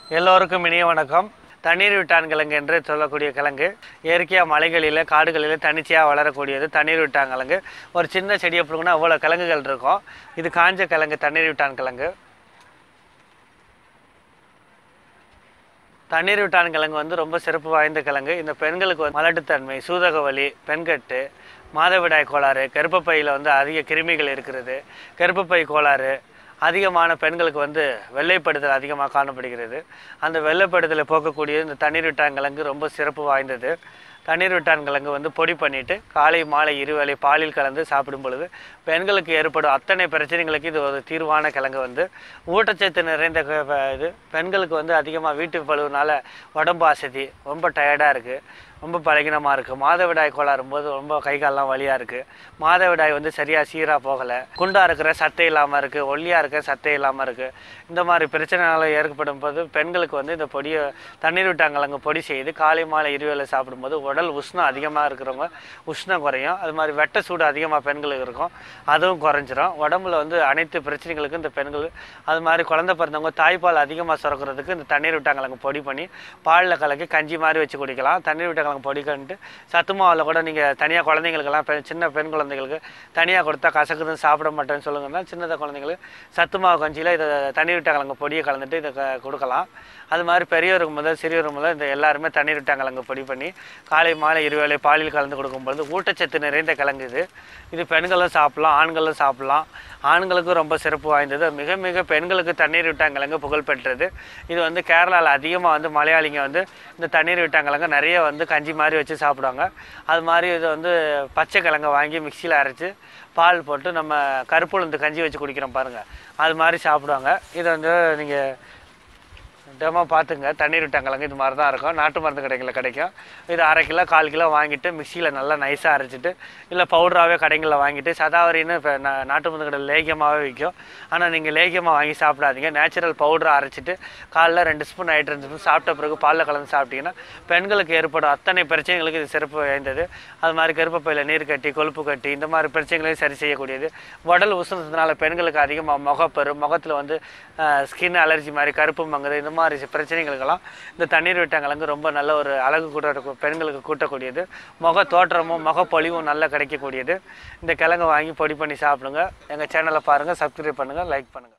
எல்லோருக்கும் இனிய வணக்கம் தண்ணீர் விட்டான் கிழங்கு என்று சொல்லக்கூடிய கிழங்கு இயற்கையாக மலைகளில் காடுகளில் தனிச்சையாக வளரக்கூடியது தண்ணீர் விட்டான் கிழங்கு ஒரு சின்ன செடியை பிடுங்கினா அவ்வளோ கிழங்குகள் இருக்கும் இது காஞ்ச கிழங்கு தண்ணீர் விட்டான் கிழங்கு தண்ணீர் விட்டான் கிழங்கு வந்து ரொம்ப சிறப்பு வாய்ந்த கிழங்கு இந்த பெண்களுக்கு வந்து மலட்டுத்தன்மை சூதக வலி பெண்கட்டு மாதவிடாய் கோளாறு கர்ப்பப்பையில் வந்து அதிக கிருமிகள் இருக்கிறது கர்ப்பப்பை கோளாறு அதிகமான பெண்களுக்கு வந்து வெள்ளைப்படுதல் அதிகமாக காணப்படுகிறது அந்த வெள்ளைப்படுதலை போக்கக்கூடிய இந்த தண்ணீர் விட்டான் கிழங்கு ரொம்ப சிறப்பு வாய்ந்தது தண்ணீர் விட்டான் கிழங்கு வந்து பொடி பண்ணிட்டு காலை மாலை இருவேளை பாலில் கலந்து சாப்பிடும் பொழுது பெண்களுக்கு ஏற்படும் அத்தனை பிரச்சனைகளுக்கு இது ஒரு தீர்வான கிழங்கு வந்து ஊட்டச்சத்து நிறைந்த க- ப- இது பெண்களுக்கு வந்து அதிகமாக வீட்டு பழுவுனால உடம்பு அசதி ரொம்ப டயர்டாக இருக்குது ரொம்ப பலகீனமாக இருக்குது மாதவிடாய் கோளாறும் போது ரொம்ப கை கால்லாம் வலியாக இருக்குது மாதவிடாய் வந்து சரியாக சீராக போகலை குண்டாக இருக்கிற சட்டை இல்லாமல் இருக்குது ஒல்லியாக இருக்க சட்டை இல்லாமல் இருக்குது இந்த மாதிரி பிரச்சனைகள் ஏற்படும் போது பெண்களுக்கு வந்து இந்த பொடியை தண்ணீர் விட்டாங்கலங்க பொடி செய்து காலை மாலை இருவேளை சாப்பிடும்போது உடல் உஷ்ணம் அதிகமாக இருக்கிறவங்க உஷ்ணம் குறையும் அது மாதிரி வெட்ட சூடு அதிகமாக பெண்களுக்கு இருக்கும் அதுவும் குறைஞ்சிரும் உடம்புல வந்து அனைத்து பிரச்சனைகளுக்கும் இந்த பெண்கள் அது மாதிரி குழந்தை பிறந்தவங்க தாய்ப்பால் அதிகமாக சுரக்கிறதுக்கு இந்த தண்ணீர் விட்டாங்கலங்க பொடி பண்ணி பாலில் கலக்கி கஞ்சி மாதிரி வச்சு குடிக்கலாம் தண்ணீர் விட்டாங்கலங்க பொடி கண்டு சத்து மாவில் கூட நீங்கள் தனியாக குழந்தைங்களுக்கெல்லாம் பெண் சின்ன பெண் குழந்தைங்களுக்கு தனியாக கொடுத்தா கசக்குதுன்னு சாப்பிட மாட்டேன்னு சொல்லுங்கன்னா சின்னத குழந்தைங்களுக்கு சத்து மாவு கஞ்சியில் இதை தண்ணீர் விட்டாங்கலங்க பொடியை கலந்துட்டு இதை க- கொடுக்கலாம் அது மாதிரி பெரியவருக்கு முதல் சிறியவருக்கு முதல் இந்த எல்லாருமே தண்ணீர் விட்டாங்கலங்க பொடி பண்ணி காலை மாலை இருவேளை பாலில் கலந்து கொடுக்கும்பொழுது ஊட்டச்சத்து நிறைந்த கிழங்கு இது இது பெண்களும் சாப்பிடலாம் ஆண்களும் சாப்பிடலாம் ஆண்களுக்கும் ரொம்ப சிறப்பு வாய்ந்தது மிக மிக பெண்களுக்கு தண்ணீர் விட்டாங்கிழங்கு புகழ் பெற்றது இது வந்து கேரளாவில் அதிகமாக வந்து மலையாளிங்க வந்து இந்த தண்ணீர் விட்டாங்கிழங்கு நிறைய வந்து கஞ்சி மாதிரி வச்சு சாப்பிடுவாங்க அது மாதிரி இது வந்து பச்சை கிழங்கை வாங்கி மிக்சியில் அரைச்சி பால் போட்டு நம்ம கருப்புளுந்து கஞ்சி வச்சு குடிக்கிறோம் பாருங்கள் அது மாதிரி சாப்பிடுவாங்க இதை வந்து நீங்கள் டெமோ பார்த்துங்க தண்ணீர் விட்டாங்கிழங்கு இது மாதிரி தான் இருக்கும் நாட்டு மருந்து கடைகளில் கிடைக்கும் இது அரை கிலோ கால் கிலோ வாங்கிட்டு மிக்சியில் நல்லா நைஸாக அரைச்சிட்டு இல்லை பவுடராகவே கடைகளில் வாங்கிட்டு சதாவரின்னு இப்போ நா- நாட்டு மருந்து கடையில் லேகியமாகவே விற்கும் ஆனால் நீங்கள் லேகியமாக வாங்கி சாப்பிடாதீங்க நேச்சுரல் பவுடரை அரைச்சிட்டு காலைல ரெண்டு ஸ்பூன் நைட் ரெண்டு ஸ்பூன் சாப்பிட்ட பிறகு பாலில் கலந்து சாப்பிட்டீங்கன்னா பெண்களுக்கு ஏற்படும் அத்தனை பிரச்சனைகளுக்கு இது சிறப்பு வாய்ந்தது அது மாதிரி கருப்பப்பையில் நீர் கட்டி கொழுப்பு கட்டி இந்த மாதிரி பிரச்சனைகளையும் சரி செய்யக்கூடியது உடல் உஷ்ணத்தினால பெண்களுக்கு அதிகமாக முகப்பரு முகத்தில் வந்து ஸ்கின் அலர்ஜி மாதிரி கருப்பு மங்குது இந்த மாதிரி பிரச்சனைகளுக்கெல்லாம் இந்த தண்ணீர் விட்டாங்கிழங்கு ரொம்ப நல்ல ஒரு அழகு கூட பெண்களுக்கு கூட்டக்கூடியது முக தோற்றமும் முகப்பொலிவும் நல்லா கிடைக்கக்கூடியது இந்த கிழங்கு வாங்கி பொடி பண்ணி சாப்பிடுங்க எங்கள் சேனலை பாருங்கள் சப்ஸ்கிரைப் பண்ணுங்கள் லைக் பண்ணுங்கள்